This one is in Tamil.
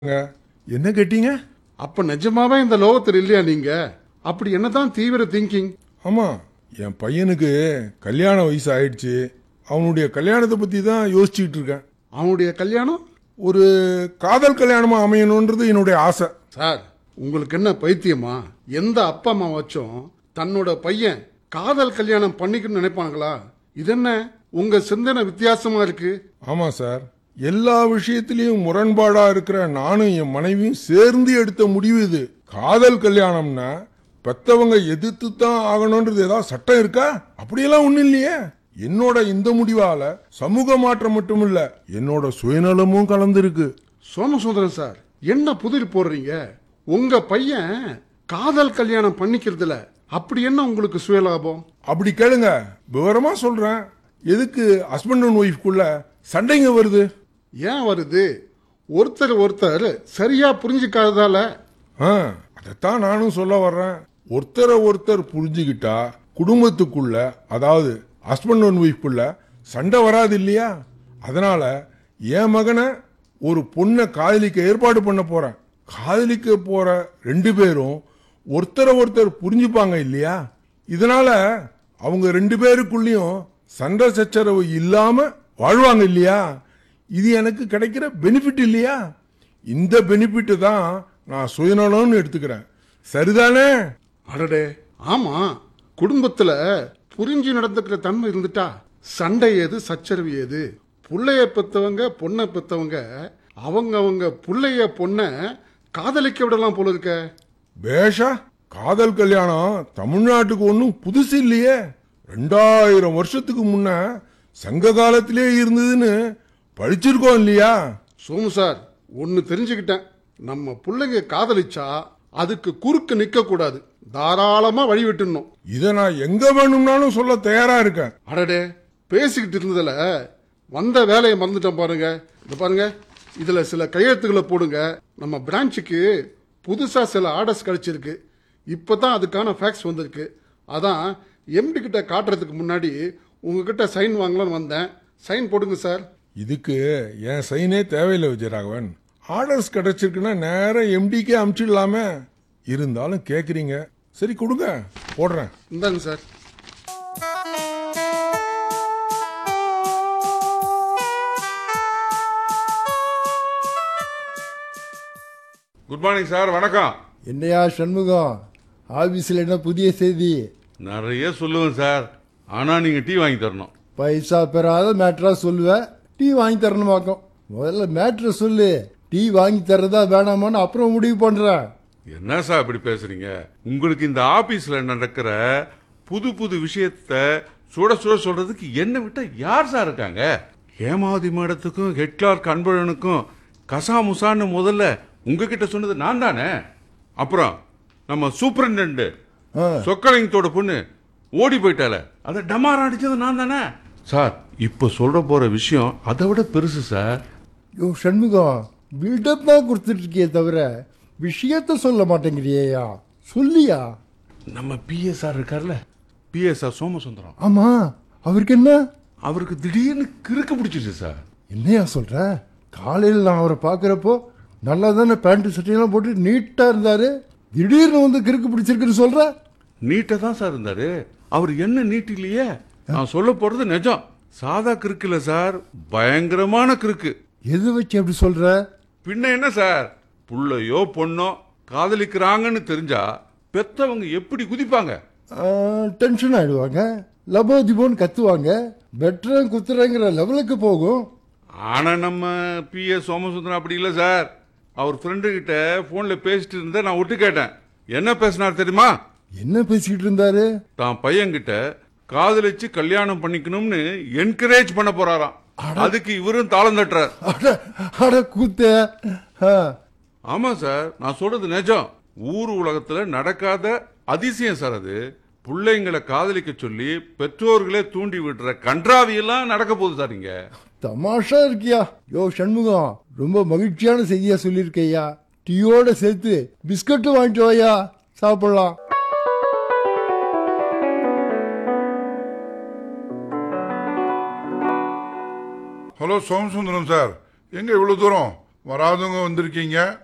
என்ன கேட்டீங்க அப்ப நிஜமாவே இந்த லோகத்தில் இல்லையா நீங்க அப்படி என்னதான் தீவிர திங்கிங் ஆமா என் பையனுக்கு கல்யாண வயசு ஆயிடுச்சு அவனுடைய கல்யாணத்தை பத்தி தான் யோசிச்சுட்டு இருக்கேன் அவனுடைய கல்யாணம் ஒரு காதல் கல்யாணமா அமையணுன்றது என்னுடைய ஆசை சார் உங்களுக்கு என்ன பைத்தியமா எந்த அப்பா அம்மா வச்சும் தன்னோட பையன் காதல் கல்யாணம் பண்ணிக்கணும்னு நினைப்பாங்களா இது என்ன உங்க சிந்தனை வித்தியாசமா இருக்கு ஆமா சார் எல்லா விஷயத்திலையும் முரண்பாடா இருக்கிற நானும் என் மனைவியும் சேர்ந்து எடுத்த முடிவு இது காதல் கல்யாணம்னா பெத்தவங்க எதிர்த்து தான் ஆகணும்ன்றது ஏதாவது சட்டம் இருக்கா அப்படியெல்லாம் ஒண்ணும் இல்லையே என்னோட இந்த முடிவால சமூக மாற்றம் மட்டும் இல்ல என்னோட சுயநலமும் கலந்துருக்கு சோமசுந்தரம் சார் என்ன புதிர் போடுறீங்க உங்க பையன் காதல் கல்யாணம் பண்ணிக்கிறதுல அப்படி என்ன உங்களுக்கு சுயலாபம் அப்படி கேளுங்க விவரமா சொல்றேன் எதுக்கு ஹஸ்பண்ட் அண்ட் ஒய்ஃப்குள்ள சண்டைங்க வருது ஏன் வருது ஒருத்தர் ஒருத்தர் சரியா புரிஞ்சுக்காததால ஆ, அதைத்தான் நானும் சொல்ல வர்றேன் ஒருத்தரை ஒருத்தர் புரிஞ்சுக்கிட்டா குடும்பத்துக்குள்ள அதாவது ஹஸ்பண்ட் அண்ட் ஒய்ஃப்குள்ள சண்டை வராது இல்லையா அதனால என் மகனை ஒரு பொண்ணை காதலிக்க ஏற்பாடு பண்ண போறேன் காதலிக்க போற ரெண்டு பேரும் ஒருத்தரை ஒருத்தர் புரிஞ்சுப்பாங்க இல்லையா இதனால அவங்க ரெண்டு பேருக்குள்ளேயும் சண்டை சச்சரவு இல்லாம வாழ்வாங்க இல்லையா இது எனக்கு கிடைக்கிற பெனிஃபிட் இல்லையா இந்த பெனிஃபிட் தான் நான் சுயநலம்னு எடுத்துக்கிறேன் சரிதானே அடடே ஆமா குடும்பத்துல புரிஞ்சு நடந்துக்கிற தன்மை இருந்துட்டா சண்டை ஏது சச்சரவு ஏது புள்ளைய பெத்தவங்க பொண்ணை பெத்தவங்க அவங்க அவங்க புள்ளைய பொண்ண காதலிக்க விடலாம் போல இருக்க பேஷா காதல் கல்யாணம் தமிழ்நாட்டுக்கு ஒன்றும் புதுசு இல்லையே ரெண்டாயிரம் வருஷத்துக்கு முன்ன சங்க காலத்திலே இருந்ததுன்னு படிச்சிருக்கோம் இல்லையா சோமு சார் ஒன்னு தெரிஞ்சுக்கிட்டேன் நம்ம பிள்ளைங்க காதலிச்சா அதுக்கு குறுக்கு நிக்க கூடாது தாராளமா வழி விட்டுணும் இதை நான் எங்க வேணும்னாலும் சொல்ல தயாரா இருக்கேன் அடடே பேசிக்கிட்டு இருந்ததுல வந்த வேலையை மறந்துட்டேன் பாருங்க இது பாருங்க இதுல சில கையெழுத்துக்களை போடுங்க நம்ம பிரான்ச்சுக்கு புதுசா சில ஆர்டர்ஸ் கிடைச்சிருக்கு இப்பதான் அதுக்கான ஃபேக்ஸ் வந்திருக்கு அதான் எம்டி கிட்ட காட்டுறதுக்கு முன்னாடி உங்ககிட்ட சைன் வாங்கலாம்னு வந்தேன் சைன் போடுங்க சார் இதுக்கு என் சைனே தேவையில்லை விஜயராகவன் ஆர்டர்ஸ் கிடைச்சிருக்குன்னா நேரம் எம்டிக்கே அமுச்சிடலாமே இருந்தாலும் கேக்குறீங்க சரி கொடுங்க போடுறேன் இந்தாங்க சார் குட் மார்னிங் சார் வணக்கம் என்னையா சண்முகம் ஆபீஸ்ல என்ன புதிய செய்தி நிறைய சொல்லுவேன் சார் ஆனா நீங்க டீ வாங்கி தரணும் பைசா பெறாத மேட்ரா சொல்லுவேன் டீ வாங்கி தரணுமாக்கும் முதல்ல மேட்ரை சொல்லு டீ வாங்கி தர்றதா வேணாமான்னு அப்புறம் முடிவு பண்றேன் என்ன சார் இப்படி பேசுறீங்க உங்களுக்கு இந்த ஆபீஸ்ல நடக்கிற புது புது விஷயத்த சுட சுட சொல்றதுக்கு என்ன விட்டா யார் சார் இருக்காங்க ஹேமாவதி மேடத்துக்கும் ஹெட் கிளார்க் அன்பழனுக்கும் கசாமுசான்னு முதல்ல உங்ககிட்ட சொன்னது நான் தானே அப்புறம் நம்ம சூப்பரிண்டென்ட் ஆ. சொக்கலிங்கத்தோட பொண்ணு ஓடி போயிட்டால அதை டமாரம் அடிச்சது நான் தானே சார் இப்ப சொல்ற போற விஷயம் அதை விட பெருசு சார் யோ சண்முகம் பில்டப் தான் கொடுத்துட்டு இருக்கியே தவிர விஷயத்த சொல்ல மாட்டேங்கிறியா சொல்லியா நம்ம பிஎஸ்ஆர் இருக்கார்ல பிஎஸ்ஆர் சோமசுந்தரம் ஆமா அவருக்கு என்ன அவருக்கு திடீர்னு கிறுக்கு பிடிச்சிருச்சு சார் என்னையா சொல்ற காலையில் நான் அவரை பார்க்குறப்போ நல்லா தானே பேண்ட் சட்டையெல்லாம் போட்டு நீட்டா இருந்தாரு திடீர்னு வந்து கிறுக்கு பிடிச்சிருக்குன்னு சொல்ற நீட்டா தான் சார் இருந்தாரு அவர் என்ன நீட் இல்லையே நான் சொல்ல போறது நிஜம் சாதா கிறுக்கு இல்ல சார் பயங்கரமான கிறுக்கு எது வச்சு அப்படி சொல்ற பின்ன என்ன சார் புள்ளையோ பொண்ணோ காதலிக்கிறாங்கன்னு தெரிஞ்சா பெத்தவங்க எப்படி குதிப்பாங்க டென்ஷன் ஆயிடுவாங்க லபோதிபோன்னு கத்துவாங்க வெட்டுறேன் குத்துறேங்கிற லெவலுக்கு போகும் ஆனா நம்ம பிஎஸ் சோமசுந்தரம் அப்படி இல்ல சார் அவர் ஃப்ரெண்டு கிட்ட போன்ல பேசிட்டு இருந்தா நான் ஒட்டு கேட்டேன் என்ன பேசினார் தெரியுமா என்ன பேசிக்கிட்டு இருந்தாரு தான் பையன்கிட்ட காதலிச்சு கல்யாணம் பண்ணிக்கணும்னு என்கரேஜ் பண்ண போறாராம் அதுக்கு இவரும் தாளம் தட்டுறார் அட அட கூத்த ஆ, ஆமா சார் நான் சொல்றது நிஜம் ஊர் உலகத்துல நடக்காத அதிசயம் சார் அது பிள்ளைங்களை காதலிக்க சொல்லி பெற்றோர்களே தூண்டி விடுற கன்றாவியெல்லாம் நடக்க போகுது சார் இங்க தமாஷா இருக்கியா யோ சண்முகம் ரொம்ப மகிழ்ச்சியான செய்தியா சொல்லியிருக்கையா டீயோட சேர்த்து பிஸ்கட்டும் வாங்கிட்டு வாயா சாப்பிடலாம் ஹலோ சோமசுந்தரம் சார் எங்க இவ்வளவு தூரம் வராதவங்க வந்திருக்கீங்க